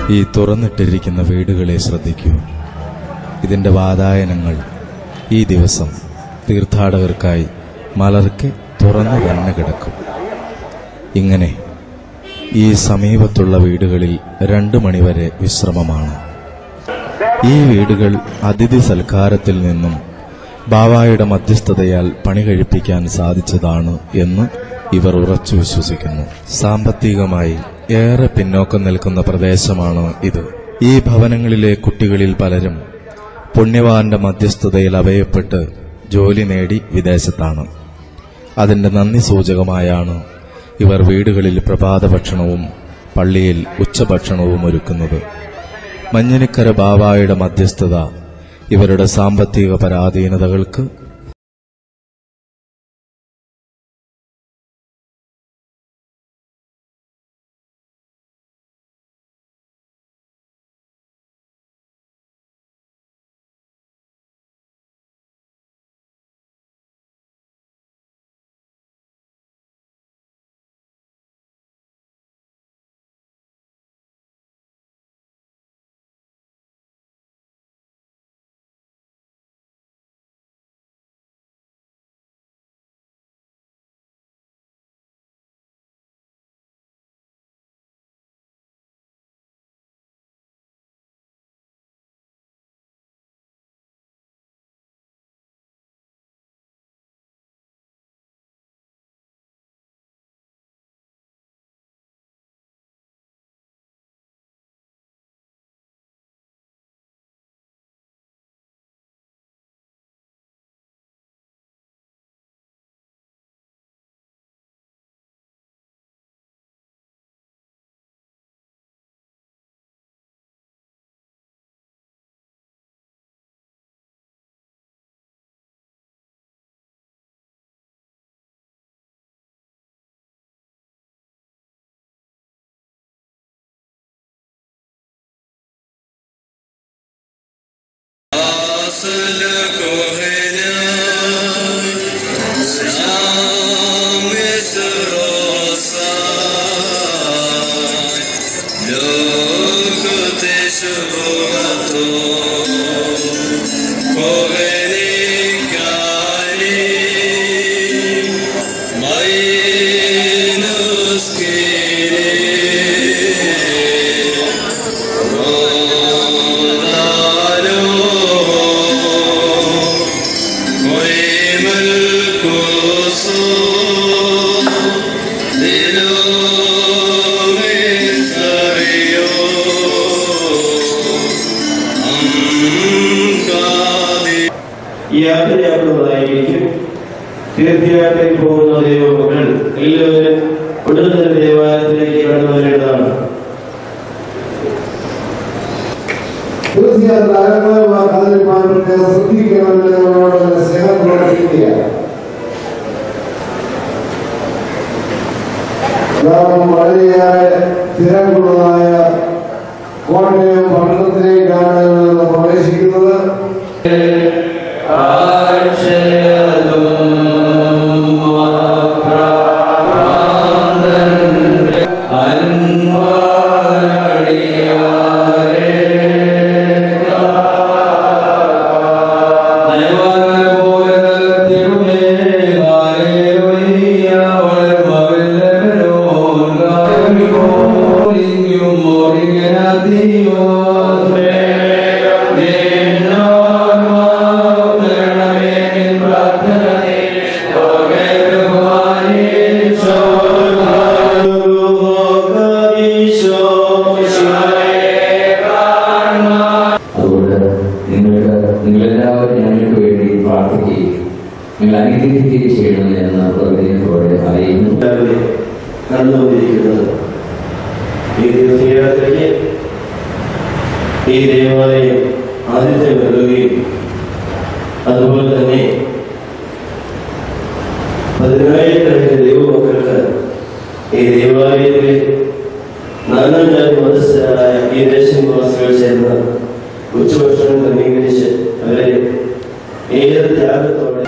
ഈ തുറന്നിട്ടിരിക്കുന്ന വീടുകളെ ശ്രദ്ധിക്കൂ ഇതിന്റെ വാതായനങ്ങൾ ഈ ദിവസം തീർത്ഥാടകർക്കായി മലർക്കെ തുറന്നു തന്നെ കിടക്കും ഇങ്ങനെ ഈ സമീപത്തുള്ള വീടുകളിൽ രണ്ടു മണിവരെ വിശ്രമമാണ് ഈ വീടുകൾ അതിഥി സൽക്കാരത്തിൽ നിന്നും ബാവായുടെ മധ്യസ്ഥതയാൽ പണി കഴിപ്പിക്കാൻ സാധിച്ചതാണ് എന്ന് ഇവർ ഉറച്ചു വിശ്വസിക്കുന്നു സാമ്പത്തികമായി ഏറെ പിന്നോക്കം നിൽക്കുന്ന പ്രദേശമാണ് ഇത് ഈ ഭവനങ്ങളിലെ കുട്ടികളിൽ പലരും പുണ്യവാന്റെ മധ്യസ്ഥതയിൽ അഭയപ്പെട്ട് ജോലി നേടി വിദേശത്താണ് അതിന്റെ നന്ദി സൂചകമായാണ് ഇവർ വീടുകളിൽ പ്രഭാത ഭക്ഷണവും പള്ളിയിൽ ഉച്ചഭക്ഷണവും ഒരുക്കുന്നത് മഞ്ഞിനിക്കര ബാവായുടെ മധ്യസ്ഥത ഇവരുടെ സാമ്പത്തിക പരാധീനതകൾക്ക് യാത്രയാക്കുന്നതായിരിക്കും തീർത്ഥയാത്രയിൽ പോകുന്ന ദൈവമക്കൾ എല്ലാവരും ഉടൻ തന്നെ ദേവാലയത്തിലേക്ക് കടന്നു വരേണ്ടതാണ് തീർച്ചയായും താരങ്ങളുമായി കാതിരിപ്പാൻ പ്രത്യേകം ശ്രദ്ധിക്കണമെന്ന് നമ്മളോട് സ്നേഹം പ്രവർത്തിക്കുകയാണ് നാം വളരെയേറെ തിരക്കുള്ളതായ കോട്ടയം പട്ടണത്തിലേക്കാണ് നമ്മൾ പ്രവേശിക്കുന്നത് അതുകൊണ്ട് നിങ്ങൾക്ക് നിങ്ങളെല്ലാവരും ഞങ്ങൾക്ക് വേണ്ടി പ്രാർത്ഥിക്കുകയും നിങ്ങൾ അനുഗ്രഹിക്കുകയും ചെയ്യണമെന്ന് പ്രവചനത്തോടെ അറിയുന്നു കടന്നുവന്നിരിക്കുന്നത് ഈ തീർത്ഥയാത്രയ്ക്ക് ഈ ദേവാലയം ആദ്യത്തെ നൽകുകയും അതുപോലെ തന്നെ പതിനായിരക്കണക്കിന് ദൈവമക്കൾക്ക് ഈ ദേവാലയത്തിലെ നാനാം ജാതി മതസ്ഥരായ ഈ ദേശനിവാസികൾ ചേർന്ന് ഉച്ചഭക്ഷണം ക്രമീകരിച്ച് അവരെ ഏത് ത്യാഗത്തോടെ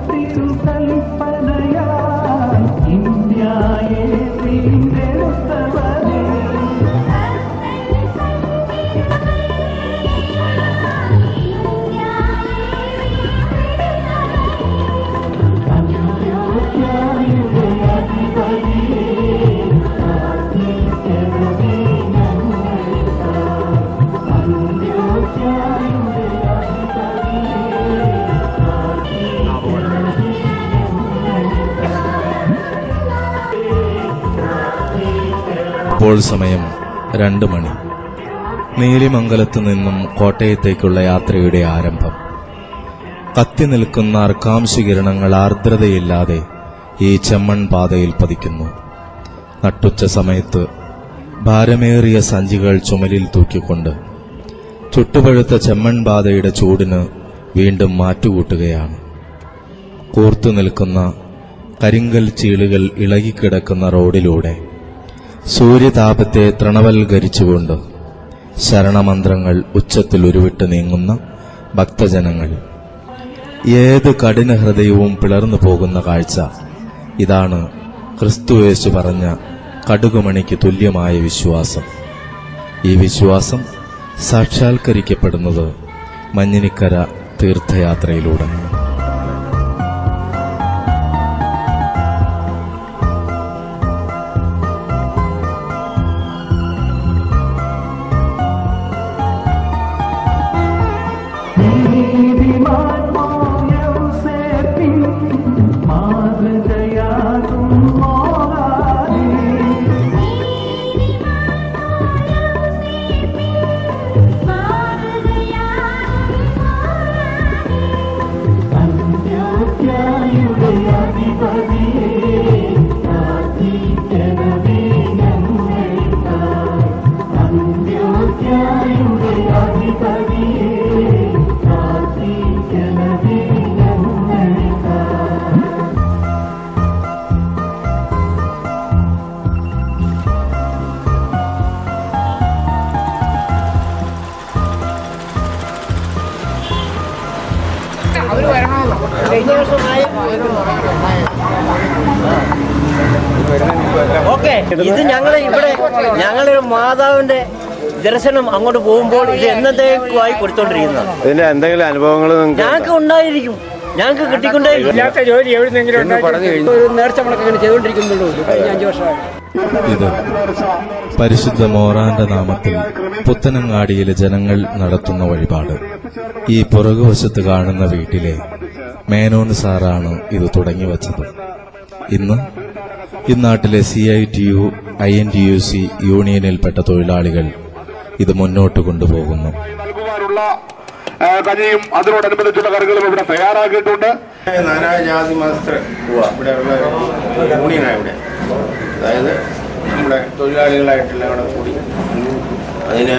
ഇപ്പോൾ സമയം രണ്ട് മണി നീലിമംഗലത്ത് നിന്നും കോട്ടയത്തേക്കുള്ള യാത്രയുടെ ആരംഭം കത്തി നിൽക്കുന്ന അർക്കാംശകിരണങ്ങൾ ആർദ്രതയില്ലാതെ ഈ ചെമ്മൺ പാതയിൽ പതിക്കുന്നു നട്ടുച്ച സമയത്ത് ഭാരമേറിയ സഞ്ചികൾ ചുമലിൽ തൂക്കിക്കൊണ്ട് ചുട്ടുപഴുത്ത ചെമ്മൺ പാതയുടെ ചൂടിന് വീണ്ടും മാറ്റുകൂട്ടുകയാണ് കൂർത്തു നിൽക്കുന്ന കരിങ്കൽ ചീളുകൾ ഇളകിക്കിടക്കുന്ന റോഡിലൂടെ സൂര്യതാപത്തെ തൃണവൽക്കരിച്ചുകൊണ്ട് ശരണമന്ത്രങ്ങൾ ഉച്ചത്തിൽ ഉരുവിട്ട് നീങ്ങുന്ന ഭക്തജനങ്ങൾ ഏത് കഠിന ഹൃദയവും പിളർന്നു പോകുന്ന കാഴ്ച ഇതാണ് ക്രിസ്തുവേശു പറഞ്ഞ കടുകുമണിക്ക് തുല്യമായ വിശ്വാസം ഈ വിശ്വാസം സാക്ഷാത്കരിക്കപ്പെടുന്നത് മഞ്ഞിനിക്കര തീർത്ഥയാത്രയിലൂടെ ഓക്കെ ഇത് ഞങ്ങൾ ഇവിടെ ഞങ്ങളൊരു മാതാവിന്റെ ദർശനം അങ്ങോട്ട് പോകുമ്പോൾ ഇത് എന്നത്തേക്കുമായി കൊടുത്തോണ്ടിരിക്കുന്നതാണ് ഇതിന്റെ എന്തെങ്കിലും അനുഭവങ്ങൾ നിങ്ങൾക്ക് ഞങ്ങൾക്ക് ഉണ്ടായിരിക്കും ഞങ്ങൾക്ക് കിട്ടിക്കൊണ്ടേയിരിക്കും ഇല്ലാത്ത ജോലി എവിടുന്നെങ്കിലും ഉണ്ടാക്കി ഒരു നേർച്ച മുടക്കം ചെയ്തുകൊണ്ടിരിക്കുന്നുള്ളൂ കഴിഞ്ഞ അഞ്ചു വർഷമായി ഇത് പരിശുദ്ധ മോറാന്റെ നാമത്തിൽ പുത്തനങ്ങാടിയിലെ ജനങ്ങൾ നടത്തുന്ന വഴിപാട് ഈ പുറകുവശത്ത് കാണുന്ന വീട്ടിലെ മേനോൻ സാറാണ് ഇത് തുടങ്ങിവച്ചത് ഇന്ന് ഇന്നാട്ടിലെ C I T U I N T U C യൂണിയനിൽപ്പെട്ട തൊഴിലാളികൾ ഇത് മുന്നോട്ട് കൊണ്ടുപോകുന്നു നൽകുവാനുള്ള ആ, കഞ്ഞിയും അതിനോടനുബന്ധിച്ചുള്ള കറികളും ഇവിടെ തയ്യാറാക്കിയിട്ടുണ്ട് നാനാജാതി മതസ്ഥർ ഇവിടെ ഉള്ള യൂണിയനാണ് ഇവിടെ അതായത് നമ്മുടെ തൊഴിലാളികളായിട്ടെല്ലാം കൂടെ കൂടി അതിന്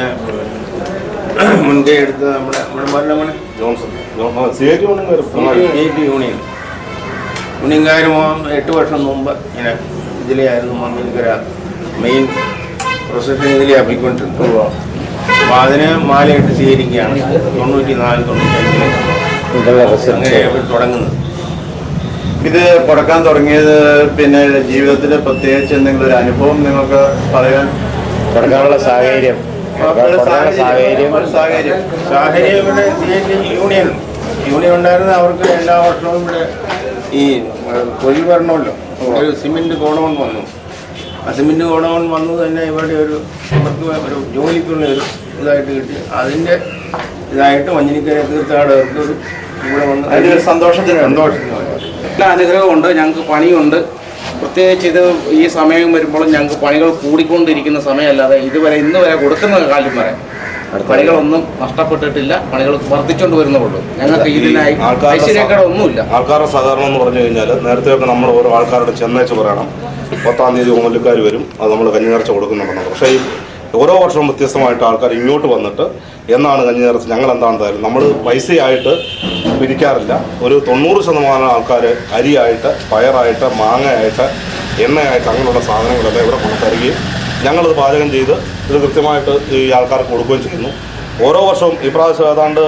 മുൻകൈ എടുത്ത് നമ്മുടെ നമ്മുടെ ഭരണമണി Johnson C I T union യൂണിയൻകാരും എട്ട് വർഷം മുമ്പ് ഇങ്ങനെ ഇതിലെയായിരുന്നു മമ്മിനിക്കര മെയിൻ പ്രൊസഷൻ ഇതിലെ പോയിക്കൊണ്ടിരുന്നത് അപ്പോൾ അതിന് മാലയിട്ട് സ്വീകരിക്കുകയാണ് തൊണ്ണൂറ്റി നാല് തൊണ്ണൂറ്റഞ്ചില് അങ്ങനെ ഇവർ തുടങ്ങുന്നത് ഇത് കൊടുക്കാൻ തുടങ്ങിയത് പിന്നെ ജീവിതത്തിൽ പ്രത്യേകിച്ച് എന്തെങ്കിലും ഒരു അനുഭവം നിങ്ങൾക്ക് പറയാൻ കൊടുക്കാനുള്ള സാഹചര്യം സാഹചര്യം ഒരു സാഹചര്യം സാഹചര്യം ഇവിടെ C I T union union ഉണ്ടായിരുന്ന അവർക്ക് എല്ലാ വർഷവും ഇവിടെ ഈ ഏഹ്, തൊഴിൽ വരണമല്ലോ ഒരു സിമെന്റ് ഗോഡൗൺ വന്നു ആ സിമെന്റ് ഗോഡൗൺ വന്നു തന്നെ ഇവിടെ ഒരു അവർക്ക് ഒരു ജോലിക്കുള്ള ഒരു ഇതായിട്ട് കിട്ടി അതിന്റെ ഇതായിട്ട് മഞ്ഞിനിക്കര തീർത്ഥാടകർക്ക് ഒരു ഇവിടെ വന്ന് അതിന്റെ ഒരു സന്തോഷത്തിന് സന്തോഷത്തിന് വേണ്ടി. എല്ലാ അനുഗ്രഹമുണ്ട് ഞങ്ങൾക്ക് പണിയുണ്ട് പ്രത്യേകിച്ച് ഇത് ഈ സമയം വരുമ്പോൾ ഞങ്ങൾക്ക് പണികൾ കൂടിക്കൊണ്ടിരിക്കുന്ന സമയമല്ലാതെ ഇതുവരെ ഇന്ന് വരെ കൊടുക്കുന്ന കാലം വരെ പണികളൊന്നും നഷ്ടപ്പെട്ടിട്ടില്ല പണികൾ വർദ്ധിച്ചുകൊണ്ട് വരുന്നുള്ളൂ ഞങ്ങൾക്ക് ഇതിനായി ഐശ്വര്യക്കേട് ഒന്നുമില്ല ആൾക്കാരുടെ സഹകരണം എന്ന് പറഞ്ഞു കഴിഞ്ഞാൽ നേരത്തെ ഒക്കെ നമ്മൾ ഓരോ ആൾക്കാരുടെ ചെന്നേച്ച് പറയണം പത്താം തീയതി ഓമലുകാർ വരും അത് നമ്മൾ കഞ്ഞിനേർച്ച കൊടുക്കുന്നുണ്ടെന്ന് പക്ഷേ ഈ ഓരോ വർഷവും വ്യത്യസ്തമായിട്ട് ആൾക്കാർ ഇങ്ങോട്ട് വന്നിട്ട് എന്നാണ് കഞ്ഞിനേർച്ച ഞങ്ങൾ എന്താണ് തരും നമ്മൾ പൈസയായിട്ട് പിരിക്കാറില്ല ഒരു തൊണ്ണൂറ് ശതമാനം ആൾക്കാർ അരിയായിട്ട് പയറായിട്ട് മാങ്ങയായിട്ട് എണ്ണയായിട്ട് അങ്ങനെയുള്ള സാധനങ്ങളെല്ലാം ഇവിടെ കൊണ്ട് തരികയും ഞങ്ങളത് പാചകം ചെയ്ത് ഇത് കൃത്യമായിട്ട് ഈ ആൾക്കാർക്ക് കൊടുക്കുകയും ചെയ്യുന്നു ഓരോ വർഷവും ഇപ്രാവശ്യം ഏതാണ്ട്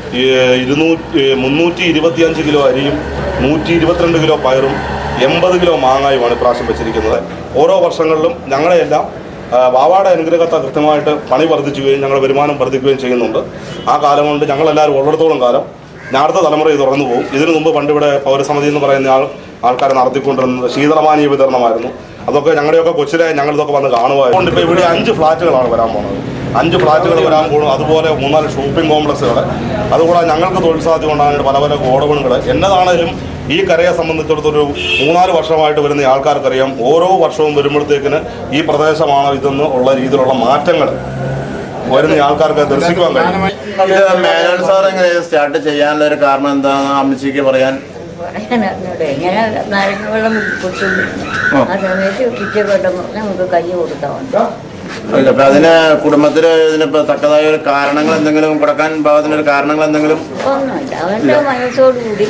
ഈ ഇരുന്നൂറ്റി മുന്നൂറ്റി ഇരുപത്തിയഞ്ച് കിലോ അരിയും നൂറ്റി ഇരുപത്തിരണ്ട് കിലോ പയറും എൺപത് കിലോ മാങ്ങായുമാണ് ഇപ്രാവശ്യം വെച്ചിരിക്കുന്നത് ഓരോ വർഷങ്ങളിലും ഞങ്ങളെയെല്ലാം ആ, ബാബായുടെ അനുഗ്രഹത്തെ കൃത്യമായിട്ട് പണി വർദ്ധിക്കുകയും ഞങ്ങളുടെ വരുമാനം വർദ്ധിക്കുകയും ചെയ്യുന്നുണ്ട് ആ കാലം കൊണ്ട് ഞങ്ങളെല്ലാവരും ഉള്ളിടത്തോളം കാലം ഞാൻ അടുത്ത തലമുറ ഇത് തുറന്നു പോകും ഇതിനു മുമ്പ് പണ്ട് ഇവിടെ പൗരസമിതി എന്ന് പറയുന്ന ആൾ ആൾക്കാരെ നടത്തിക്കൊണ്ടിരുന്നത് ശീതളമാനീയ വിതരണമായിരുന്നു അതൊക്കെ ഞങ്ങളുടെയൊക്കെ കൊച്ചിലെ ഞങ്ങളിതൊക്കെ വന്ന് കാണുമായിരുന്നു അതുകൊണ്ട് ഇപ്പോൾ ഇവിടെ അഞ്ച് ഫ്ലാറ്റുകളാണ് വരാൻ പോകുന്നത് അഞ്ച് ഫ്ലാറ്റുകൾ വരാൻ പോകുന്നു അതുപോലെ മൂന്നാല് ഷോപ്പിംഗ് കോംപ്ലക്സുകൾ അതുകൂടാതെ ഞങ്ങൾക്ക് തൊഴിൽ സാധ്യത ഉണ്ടാകുന്ന പല പല ഗോഡൗണുകൾ എന്നതാണേലും ഈ കരയെ സംബന്ധിച്ചിടത്തൊരു മൂന്നാല് വർഷമായിട്ട് വരുന്ന ഈ ആൾക്കാർക്കറിയാം ഓരോ വർഷവും വരുമ്പോഴത്തേക്കിന് ഈ പ്രദേശമാണ് ഇതെന്ന് ഉള്ള രീതിയിലുള്ള മാറ്റങ്ങൾ വരുന്ന ഈ ആൾക്കാർക്ക് ദർശിക്കുവാൻ കഴിയും ഇത് മേനോൻ സാർ എങ്ങനെ സ്റ്റാർട്ട് ചെയ്യാനുള്ള ഒരു കാരണം എന്താണെന്ന് അമ്മച്ചിക്ക് പറയാൻ പറയാനറിഞ്ഞൂടെ ഇങ്ങനെ നാരങ്ങ വെള്ളം കുടിച്ചുകൊണ്ടിരുന്നു ആ സമയത്ത് കിച്ചൺ വെള്ളം നമുക്ക് കഞ്ഞി കൊടുത്താൽ മതി അല്ല അപ്പൊ അതിന് കുടുംബത്തില് ഇതിനിപ്പോ തക്കതായ ഒരു കാരണങ്ങൾ എന്തെങ്കിലും കൊടുക്കാൻ പാകത്തിനൊരു കാരണങ്ങൾ എന്തെങ്കിലും ഒന്നുമില്ല അവന്റെ മനസ്സോടുകൂടി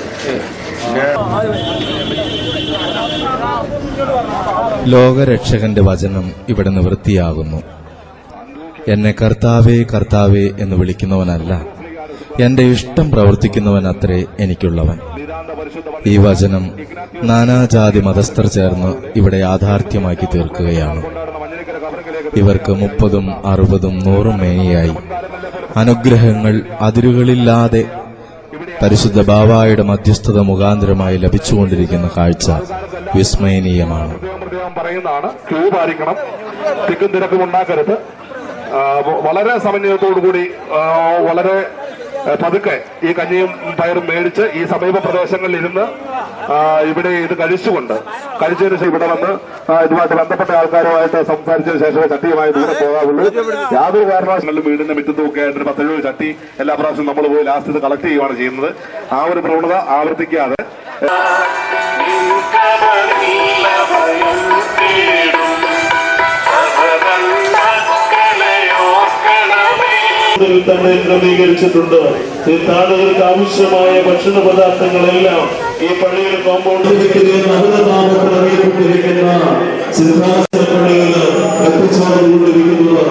ലോകരക്ഷകന്റെ വചനം ഇവിടെ നിവൃത്തിയാകുന്നു എന്നെ കർത്താവേ കർത്താവേ എന്ന് വിളിക്കുന്നവനല്ല എന്റെ ഇഷ്ടം പ്രവർത്തിക്കുന്നവൻ അത്രേ എനിക്കുള്ളവൻ ഈ വചനം നാനാജാതി മതസ്ഥർ ചേർന്ന് ഇവിടെ യാഥാർത്ഥ്യമാക്കി തീർക്കുകയാണ് ഇവർക്ക് മുപ്പതും അറുപതും നൂറും മേനിയായി അനുഗ്രഹങ്ങൾ അതിരുകളില്ലാതെ പരിശുദ്ധ ബാവായുടെ മധ്യസ്ഥത മുഖാന്തരമായി ലഭിച്ചുകൊണ്ടിരിക്കുന്ന കാഴ്ച വിസ്മയനീയമാണ് പ്രത്യേകം പറയുന്നതാണ് ക്യൂ പാലിക്കണം തിക്കും തിരക്കും ഉണ്ടാക്കരുത് ആ, വ- വളരെ സമന്വയത്തോടു കൂടി ആ, വളരെ ആ, പതുക്കെ ഈ കഞ്ഞിയും പയറും മേടിച്ച് ഈ സമീപ പ്രദേശങ്ങളിൽ ഇരുന്ന് ആ, ഇവിടെ ഇത് കഴിച്ചുകൊണ്ട് കഴിച്ചതിന് ശേഷം ഇവിടെ വന്ന് ആ, ഇതുമായിട്ട് ബന്ധപ്പെട്ട ആൾക്കാരുമായിട്ട് സംസാരിച്ചതിന് ശേഷമേ ചട്ടിയുമായി ദൂരെ പോകാവുള്ളൂ യാതൊരു കാരണവശാലും വീടിന്റെ മുറ്റത്തുമൊക്കെ ആയിട്ട് ഒരു പത്തെഴുപത് ചട്ടി എല്ലാ പ്രാവശ്യവും നമ്മൾ പോയി ലാസ്റ്റ് ഇത് കളക്ട് ചെയ്യുകയാണ് ചെയ്യുന്നത് ആ ഒരു പ്രവണത ആവർത്തിക്കാതെ ഇതിൽ തന്നെ ക്രമീകരിച്ചിട്ടുണ്ട് തീർത്ഥാടകർക്ക് ആവശ്യമായ ഭക്ഷണ പദാർത്ഥങ്ങളെല്ലാം ഈ പള്ളിയിൽ കോമ്പൗണ്ട് അറിയപ്പെട്ടിരിക്കുന്ന സിദ്ധാസന പള്ളിയിൽ എത്തിച്ചുകൊണ്ടിരിക്കുന്നത്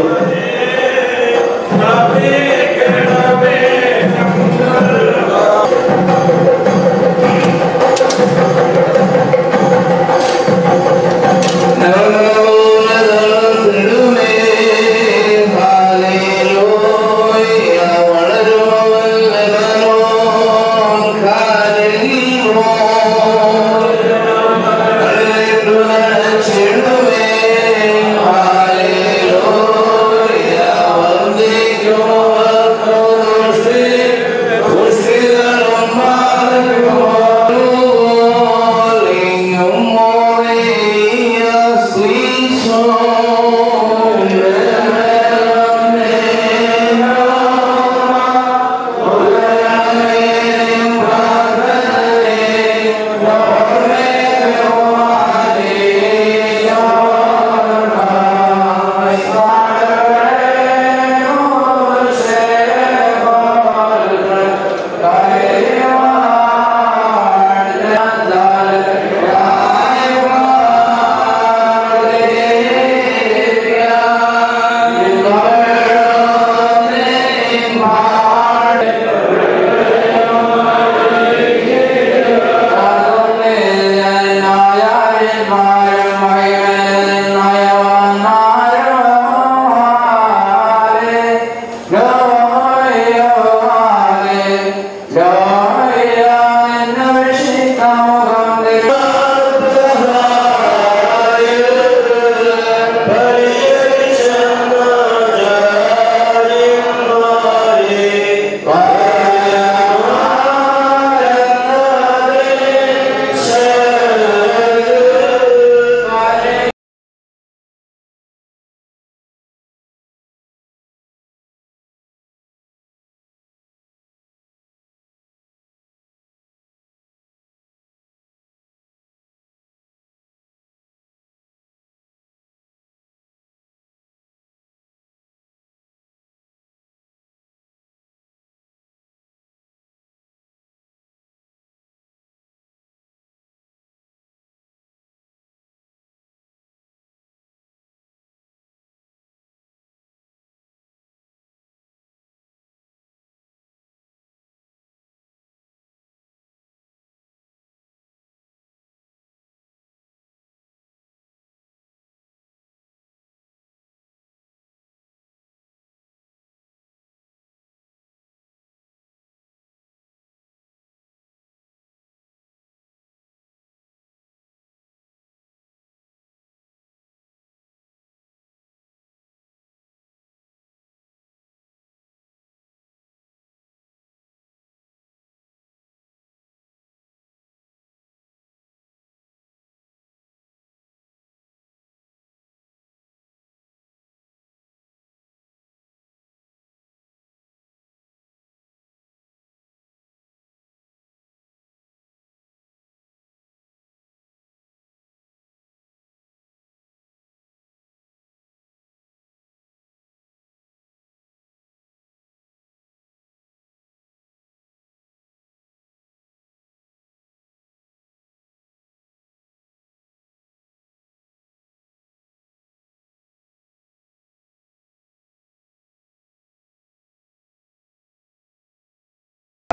Yeah.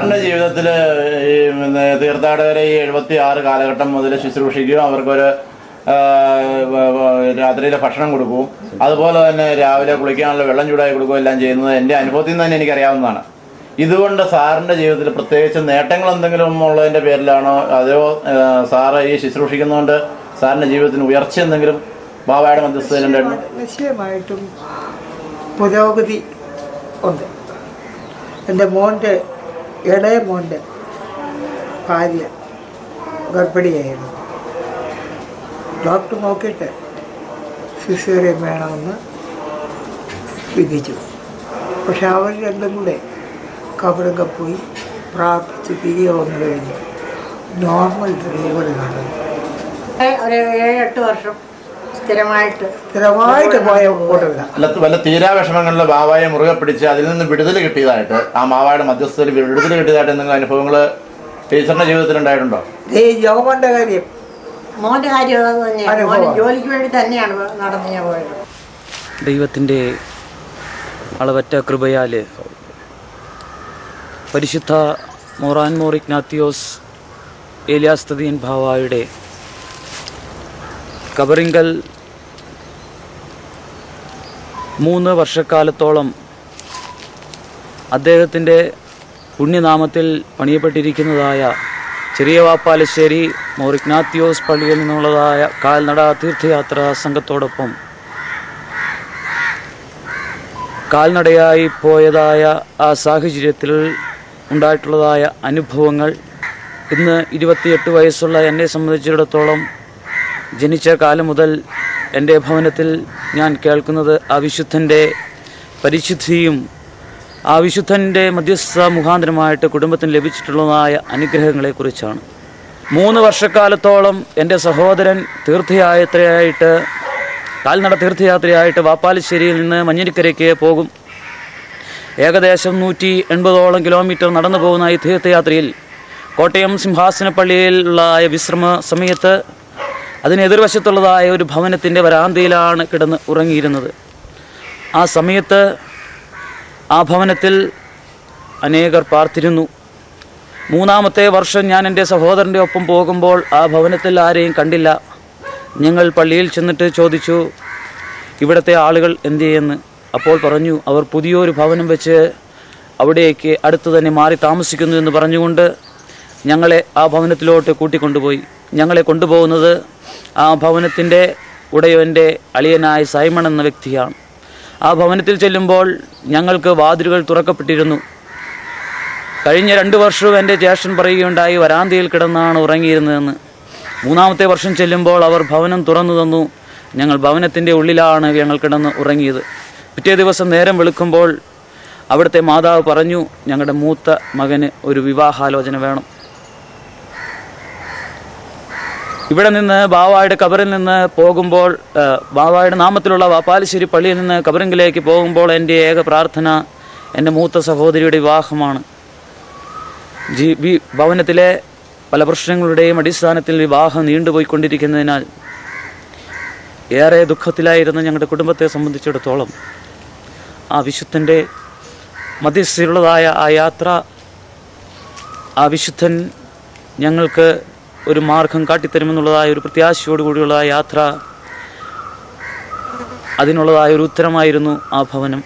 സാറിന്റെ ജീവിതത്തിൽ ഈ പിന്നെ തീർത്ഥാടകരെ ഈ എഴുപത്തി ആറ് കാലഘട്ടം മുതൽ ശുശ്രൂഷിക്കുകയും അവർക്കൊരു ആ, വ- വ- രാത്രിയിലെ ഭക്ഷണം കൊടുക്കും അതുപോലെ തന്നെ രാവിലെ കുളിക്കാനുള്ള വെള്ളം ചൂടായി കൊടുക്കുകയും എല്ലാം ചെയ്യുന്നത് എൻ്റെ അനുഭവത്തിൽ നിന്ന് തന്നെ എനിക്കറിയാവുന്നതാണ് ഇതുകൊണ്ട് സാറിന്റെ ജീവിതത്തിൽ പ്രത്യേകിച്ച് നേട്ടങ്ങൾ എന്തെങ്കിലും ഉള്ളതിന്റെ പേരിലാണോ അതോ ആ, സാറ് ഈ ശുശ്രൂഷിക്കുന്നതുകൊണ്ട് സാറിന്റെ ജീവിതത്തിന് ഉയർച്ച എന്തെങ്കിലും ബാബായുടെ മധ്യസ്ഥതയിലുണ്ടായിരുന്നു നിശ്ചയമായിട്ടും പുരോഗതി ഉണ്ട് എൻ്റെ മോൻ്റെ ഇളയ മോൻ്റെ ഭാര്യ ഗർഭിണിയായിരുന്നു ഡോക്ടർ നോക്കിയിട്ട് സിസേറിയൻ വേണമെന്ന് വിധിച്ചു പക്ഷെ അവർ രണ്ടും കൂടെ കബറൊക്കെ പോയി പ്രാർത്ഥിച്ച് തിരികെ വന്നു കഴിഞ്ഞു നോർമൽ ഡെലിവറി നടന്നു ഒരു ഏഴെട്ട് വർഷം സ്ഥിരമായിട്ട് സ്ഥിരമായിട്ട് പോയ കൂട്ടില്ല വല്ല വല്ല തീരാ വിഷമങ്ങളിൽ ബാബായെ മുറുകെ പിടിച്ച് അതിൽ നിന്ന് വിടുതൽ കിട്ടിയതായിട്ട് ആ മാവായുടെ മധ്യസ്ഥതയിൽ വിടുതൽ കിട്ടിയതായിട്ട് എന്തെങ്കിലും അനുഭവങ്ങൾ ടീച്ചറിന്റെ ജീവിതത്തിൽ ഉണ്ടായിട്ടുണ്ടോ ഈ ജോമന്റെ കാര്യം മോന്റെ കാര്യം അത് തന്നെയാണ് അനുഭവം. മോന് ജോലിക്ക് വേണ്ടി തന്നെയാണ് നടന്നു ഞാൻ പോയത് ദൈവത്തിൻ്റെ അളവറ്റ കൃപയാൽ പരിശുദ്ധ മൊറാൻ മോറിഗ്നാത്തിയോസ് ഏലിയാസ്തതിയൻ ഭാവായുടെ കബറിങ്കൽ മൂന്ന് വർഷക്കാലത്തോളം അദ്ദേഹത്തിൻ്റെ പുണ്യനാമത്തിൽ പണിയപ്പെട്ടിരിക്കുന്നതായ ചെറിയ വാപ്പാലശ്ശേരി മോറിഗ്നാത്തിയോസ് പള്ളിയിൽ നിന്നുള്ളതായ കാൽനട തീർത്ഥയാത്രാ സംഘത്തോടൊപ്പം കാൽനടയായി പോയതായ ആ സാഹചര്യത്തിൽ ഉണ്ടായിട്ടുള്ളതായ അനുഭവങ്ങൾ ഇന്ന് ഇരുപത്തിയെട്ട് വയസ്സുള്ള എന്നെ സംബന്ധിച്ചിടത്തോളം ജനിച്ച കാലം മുതൽ എൻ്റെ ഭവനത്തിൽ ഞാൻ കേൾക്കുന്നത് ആ വിശുദ്ധൻ്റെ പരിശുദ്ധിയും ആ വിശുദ്ധൻ്റെ മധ്യസ്ഥ മുഖാന്തരമായിട്ട് കുടുംബത്തിന് ലഭിച്ചിട്ടുള്ളതായ അനുഗ്രഹങ്ങളെക്കുറിച്ചാണ് മൂന്ന് വർഷക്കാലത്തോളം എൻ്റെ സഹോദരൻ തീർത്ഥയാത്രയായിട്ട് കാൽനട തീർത്ഥയാത്രയായിട്ട് വാപ്പാലശ്ശേരിയിൽ നിന്ന് മഞ്ഞരിക്കരയ്ക്ക് പോകും ഏകദേശം നൂറ്റി എൺപതോളം കിലോമീറ്റർ നടന്നു പോകുന്ന ഈ തീർത്ഥയാത്രയിൽ കോട്ടയം സിംഹാസനപ്പള്ളിയിലുള്ള വിശ്രമ സമയത്ത് അതിന് എതിർവശത്തുള്ളതായ ഒരു ഭവനത്തിൻ്റെ വരാന്തയിലാണ് കിടന്ന് ഉറങ്ങിയിരുന്നത് ആ സമയത്ത് ആ ഭവനത്തിൽ അനേകർ പാർത്തിരുന്നു മൂന്നാമത്തെ വർഷം ഞാൻ എൻ്റെ സഹോദരൻ്റെ ഒപ്പം പോകുമ്പോൾ ആ ഭവനത്തിൽ ആരെയും കണ്ടില്ല ഞങ്ങൾ പള്ളിയിൽ ചെന്നിട്ട് ചോദിച്ചു ഇവിടുത്തെ ആളുകൾ എന്ത് ചെയ്യുന്നു അപ്പോൾ പറഞ്ഞു അവർ പുതിയൊരു ഭവനം വെച്ച് അവിടേക്ക് അടുത്ത് തന്നെ മാറി താമസിക്കുന്നു എന്ന് പറഞ്ഞുകൊണ്ട് ഞങ്ങളെ ആ ഭവനത്തിലോട്ട് കൂട്ടിക്കൊണ്ടുപോയി ഞങ്ങളെ കൊണ്ടുപോകുന്നത് ആ ഭവനത്തിൻ്റെ ഉടയവൻ്റെ അളിയനായ സൈമൺ എന്ന വ്യക്തിയാണ് ആ ഭവനത്തിൽ ചെല്ലുമ്പോൾ ഞങ്ങൾക്ക് വാതിലുകൾ തുറക്കപ്പെട്ടിരുന്നു കഴിഞ്ഞ രണ്ട് വർഷവും എൻ്റെ ജ്യേഷ്ഠൻ പറയുകയുണ്ടായി വരാന്തയിൽ കിടന്നാണ് ഉറങ്ങിയിരുന്നതെന്ന് മൂന്നാമത്തെ വർഷം ചെല്ലുമ്പോൾ അവർ ഭവനം തുറന്നു തന്നു ഞങ്ങൾ ഭവനത്തിൻ്റെ ഉള്ളിലാണ് ഞങ്ങൾ കിടന്ന് ഉറങ്ങിയത് പിറ്റേ ദിവസം നേരം വെളുക്കുമ്പോൾ അവിടുത്തെ മാതാവ് പറഞ്ഞു ഞങ്ങളുടെ മൂത്ത മകന് ഒരു വിവാഹാലോചന വേണം ഇവിടെ നിന്ന് ബാവായുടെ കബറിൽ നിന്ന് പോകുമ്പോൾ ആ, ബാവായുടെ നാമത്തിലുള്ള വാപ്പാലശ്ശേരി പള്ളിയിൽ നിന്ന് കബറിങ്കിലേക്ക് പോകുമ്പോൾ എൻ്റെ ഏക പ്രാർത്ഥന എൻ്റെ മൂത്ത സഹോദരിയുടെ വിവാഹമാണ് ജീ വി- ഭവനത്തിലെ പല പ്രശ്നങ്ങളുടെയും അടിസ്ഥാനത്തിൽ വിവാഹം നീണ്ടുപോയിക്കൊണ്ടിരിക്കുന്നതിനാൽ ഏറെ ദുഃഖത്തിലായിരുന്ന ഞങ്ങളുടെ കുടുംബത്തെ സംബന്ധിച്ചിടത്തോളം ആ വിശുദ്ധൻ്റെ മധ്യസ്ഥയിലുള്ളതായ ആ യാത്ര ആ വിശുദ്ധൻ ഞങ്ങൾക്ക് ഒരു മാർഗം കാട്ടിത്തരുമെന്നുള്ളതായ ഒരു പ്രത്യാശയോടുകൂടിയുള്ള ആ യാത്ര അതിനുള്ളതായ ഒരു ഉത്തരമായിരുന്നു ആ ഭവനം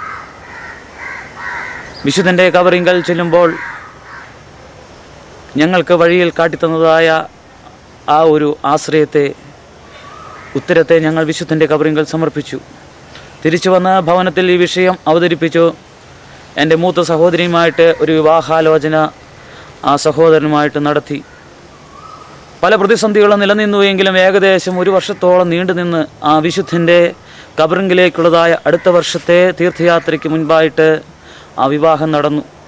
വിശുദ്ധൻ്റെ കവറിങ്കൽ ചെല്ലുമ്പോൾ ഞങ്ങൾക്ക് വഴിയിൽ കാട്ടിത്തന്നതായ ആ ഒരു ആശ്രയത്തെ ഉത്തരത്തെ ഞങ്ങൾ വിശുദ്ധൻ്റെ കബറിങ്കൽ സമർപ്പിച്ചു തിരിച്ചു വന്ന് ഭവനത്തിൽ ഈ വിഷയം അവതരിപ്പിച്ചു എൻ്റെ മൂത്ത സഹോദരിയുമായിട്ട് ഒരു വിവാഹാലോചന ആ സഹോദരനുമായിട്ട് നടത്തി പല പ്രതിസന്ധികളും നിലനിന്നു എങ്കിലും ഏകദേശം ഒരു വർഷത്തോളം നീണ്ടുനിന്ന് ആ വിശുദ്ധൻ്റെ കബറിങ്കിലേക്കുള്ളതായ അടുത്ത വർഷത്തെ തീർത്ഥയാത്രയ്ക്ക് മുൻപായിട്ട് ആ വിവാഹം നടന്നു